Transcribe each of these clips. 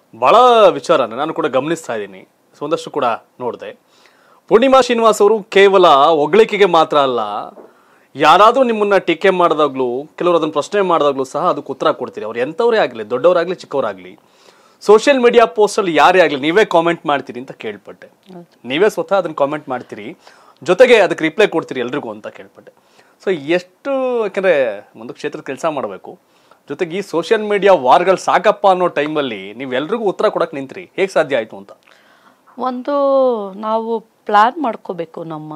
ಭಾಳ ವಿಚಾರನ ನಾನು ಕೂಡ ಗಮನಿಸ್ತಾ ಇದ್ದೀನಿ ಸೊ ಒಂದಷ್ಟು ಕೂಡ ನೋಡಿದೆ ಪೂರ್ಣಿಮಾ ಶ್ರೀನಿವಾಸ್ ಅವರು ಕೇವಲ ಹೊಗಳಿಕೆಗೆ ಮಾತ್ರ ಅಲ್ಲ ಯಾರಾದರೂ ನಿಮ್ಮನ್ನ ಟೀಕೆ ಮಾಡಿದಾಗ್ಲೂ ಕೆಲವರು ಅದನ್ನ ಪ್ರಶ್ನೆ ಮಾಡಿದಾಗ್ಲೂ ಸಹ ಅದಕ್ಕೆ ಉತ್ತರ ಕೊಡ್ತೀರಿ ಅವ್ರು ಎಂಥವರೇ ಆಗಲಿ ದೊಡ್ಡವರಾಗಲಿ ಚಿಕ್ಕವರಾಗಲಿ ಸೋಷಿಯಲ್ ಮೀಡಿಯಾ ಪೋಸ್ಟಲ್ಲಿ ಯಾರೇ ಆಗಲಿ ನೀವೇ ಕಾಮೆಂಟ್ ಮಾಡ್ತೀರಿ ಅಂತ ಕೇಳ್ಪಟ್ಟೆ ನೀವೇ ಸ್ವತಃ ಅದನ್ನ ಕಾಮೆಂಟ್ ಮಾಡ್ತೀರಿ ಜೊತೆಗೆ ಅದಕ್ಕೆ ರಿಪ್ಲೈ ಕೊಡ್ತೀರಿ ಎಲ್ರಿಗೂ ಅಂತ ಕೇಳ್ಪಟ್ಟೆ ಸೊ ಎಷ್ಟು ಯಾಕಂದರೆ ಒಂದು ಕ್ಷೇತ್ರದ ಕೆಲಸ ಮಾಡಬೇಕು ಜೊತೆಗೆ ಈ ಸೋಷಿಯಲ್ ಮೀಡಿಯಾ ವಾರ್ಗಳು ಸಾಕಪ್ಪ ಅನ್ನೋ ಟೈಮಲ್ಲಿ ನೀವು ಎಲ್ರಿಗೂ ಉತ್ತರ ಕೊಡಕ್ಕೆ ನಿಂತ್ರಿ ಹೇಗೆ ಸಾಧ್ಯ ಆಯಿತು ಅಂತ ಒಂದು ನಾವು ಪ್ಲ್ಯಾನ್ ಮಾಡ್ಕೋಬೇಕು ನಮ್ಮ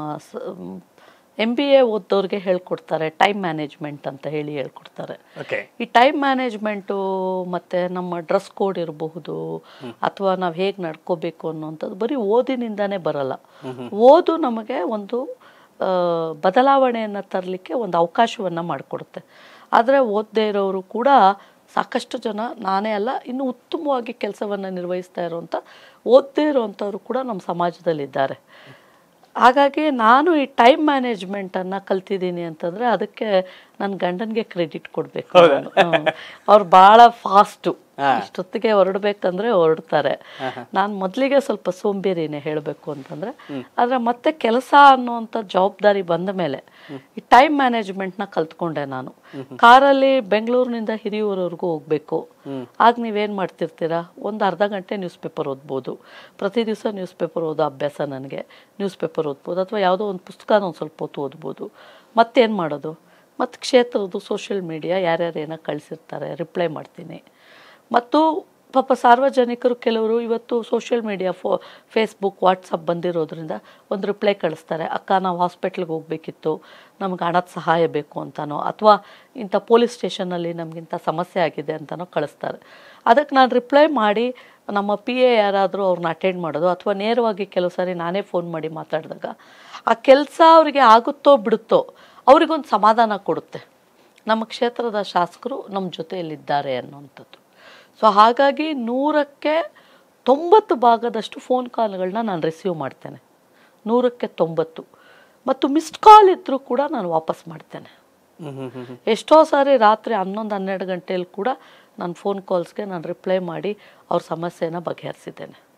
ಎಮ್ ಬಿ ಎ ಓದೋರಿಗೆ ಹೇಳ್ಕೊಡ್ತಾರೆ ಟೈಮ್ ಮ್ಯಾನೇಜ್ಮೆಂಟ್ ಅಂತ ಹೇಳಿ ಹೇಳ್ಕೊಡ್ತಾರೆ ಓಕೆ ಈ ಟೈಮ್ ಮ್ಯಾನೇಜ್ಮೆಂಟು ಮತ್ತು ನಮ್ಮ ಡ್ರೆಸ್ ಕೋಡ್ ಇರಬಹುದು ಅಥವಾ ನಾವು ಹೇಗೆ ನಡ್ಕೋಬೇಕು ಅನ್ನೋಂಥದ್ದು ಬರೀ ಓದಿನಿಂದಾನೇ ಬರಲ್ಲ ಓದು ನಮಗೆ ಒಂದು ಆ, ಬದಲಾವಣೆಯನ್ನು ತರಲಿಕ್ಕೆ ಒಂದು ಅವಕಾಶವನ್ನು ಮಾಡಿಕೊಡುತ್ತೆ ಆದರೆ ಓದದೇ ಇರೋರು ಕೂಡ ಸಾಕಷ್ಟು ಜನ ನಾನೇ ಅಲ್ಲ ಇನ್ನು ಉತ್ತಮವಾಗಿ ಕೆಲಸವನ್ನು ನಿರ್ವಹಿಸ್ತಾ ಇರುವಂಥ ಓದದೇ ಇರೋವಂಥವ್ರು ಕೂಡ ನಮ್ಮ ಸಮಾಜದಲ್ಲಿದ್ದಾರೆ ಹಾಗಾಗಿ ನಾನು ಈ ಟೈಮ್ ಮ್ಯಾನೇಜ್ಮೆಂಟನ್ನು ಕಲ್ತಿದ್ದೀನಿ ಅಂತಂದರೆ ಅದಕ್ಕೆ ನನ್ನ ಗಂಡನಿಗೆ ಕ್ರೆಡಿಟ್ ಕೊಡಬೇಕು ಅವ್ರು ಭಾಳ ಫಾಸ್ಟು ಇಷ್ಟೊತ್ತಿಗೆ ಹೊರಡ್ಬೇಕಂದ್ರೆ ಹೊರಡ್ತಾರೆ ನಾನು ಮೊದಲಿಗೆ ಸ್ವಲ್ಪ ಸೋಂಬೇರಿನೇ ಹೇಳಬೇಕು ಅಂತಂದರೆ ಆದರೆ ಮತ್ತೆ ಕೆಲಸ ಅನ್ನುವಂಥ ಜವಾಬ್ದಾರಿ ಬಂದ ಮೇಲೆ ಈ ಟೈಮ್ ಮ್ಯಾನೇಜ್ಮೆಂಟ್ನ ಕಲ್ತ್ಕೊಂಡೆ ನಾನು ಕಾರಲ್ಲಿ ಬೆಂಗಳೂರಿನಿಂದ ಹಿರಿಯೂರವರೆಗೂ ಹೋಗಬೇಕು ಆಗ ನೀವೇನು ಮಾಡ್ತಿರ್ತೀರಾ ಒಂದು ಅರ್ಧ ಗಂಟೆ ನ್ಯೂಸ್ ಪೇಪರ್ ಓದ್ಬೋದು ಪ್ರತಿ ದಿವಸ ನ್ಯೂಸ್ ಪೇಪರ್ ಓದೋ ಅಭ್ಯಾಸ ನನಗೆ ನ್ಯೂಸ್ ಪೇಪರ್ ಓದ್ಬೋದು ಅಥವಾ ಯಾವುದೋ ಒಂದು ಪುಸ್ತಕನ ಒಂದು ಸ್ವಲ್ಪ ಹೊತ್ತು ಓದ್ಬೋದು ಮತ್ತೇನು ಮಾಡೋದು ಮತ್ತು ಕ್ಷೇತ್ರದ್ದು ಸೋಷಿಯಲ್ ಮೀಡಿಯಾ ಯಾರ್ಯಾರು ಏನೋ ಕಳಿಸಿರ್ತಾರೆ ರಿಪ್ಲೈ ಮಾಡ್ತೀನಿ ಮತ್ತು ಪಾಪ ಸಾರ್ವಜನಿಕರು ಕೆಲವರು ಇವತ್ತು ಸೋಷಿಯಲ್ ಮೀಡಿಯಾ ಫೋ ಫೇಸ್ಬುಕ್ ವಾಟ್ಸಪ್ ಬಂದಿರೋದ್ರಿಂದ ಒಂದು ರಿಪ್ಲೈ ಕಳಿಸ್ತಾರೆ ಅಕ್ಕ ನಾವು ಹಾಸ್ಪಿಟ್ಲಿಗೆ ಹೋಗಬೇಕಿತ್ತು ನಮ್ಗೆ ಹಣದ ಸಹಾಯ ಬೇಕು ಅಂತನೋ ಅಥವಾ ಇಂಥ ಪೊಲೀಸ್ ಸ್ಟೇಷನಲ್ಲಿ ನಮಗಿಂತ ಸಮಸ್ಯೆ ಆಗಿದೆ ಅಂತನೋ ಕಳಿಸ್ತಾರೆ ಅದಕ್ಕೆ ನಾನು ರಿಪ್ಲೈ ಮಾಡಿ ನಮ್ಮ ಪಿ ಎ ಯಾರಾದರೂ ಅವ್ರನ್ನ ಅಟೆಂಡ್ ಮಾಡೋದು ಅಥವಾ ನೇರವಾಗಿ ಕೆಲವು ಸಾರಿ ನಾನೇ ಫೋನ್ ಮಾಡಿ ಮಾತಾಡಿದಾಗ ಆ ಕೆಲಸ ಅವರಿಗೆ ಆಗುತ್ತೋ ಬಿಡುತ್ತೋ ಅವ್ರಿಗೊಂದು ಸಮಾಧಾನ ಕೊಡುತ್ತೆ ನಮ್ಮ ಕ್ಷೇತ್ರದ ಶಾಸಕರು ನಮ್ಮ ಜೊತೆಯಲ್ಲಿದ್ದಾರೆ ಅನ್ನುವಂಥದ್ದು ಸೊ ಹಾಗಾಗಿ ನೂರಕ್ಕೆ ತೊಂಬತ್ತು ಭಾಗದಷ್ಟು ಫೋನ್ ಕಾಲ್ಗಳನ್ನ ನಾನು ರಿಸೀವ್ ಮಾಡ್ತೇನೆ ನೂರಕ್ಕೆ ತೊಂಬತ್ತು ಮತ್ತು ಮಿಸ್ಡ್ ಕಾಲ್ ಇದ್ದರೂ ಕೂಡ ನಾನು ವಾಪಸ್ ಮಾಡ್ತೇನೆ ಎಷ್ಟೋ ಸಾರಿ ರಾತ್ರಿ ಹನ್ನೊಂದು ಹನ್ನೆರಡು ಗಂಟೆಯಲ್ಲಿ ಕೂಡ ನಾನು ಫೋನ್ ಕಾಲ್ಸ್ಗೆ ನಾನು ರಿಪ್ಲೈ ಮಾಡಿ ಅವ್ರ ಸಮಸ್ಯೆನ ಬಗೆಹರಿಸಿದ್ದೇನೆ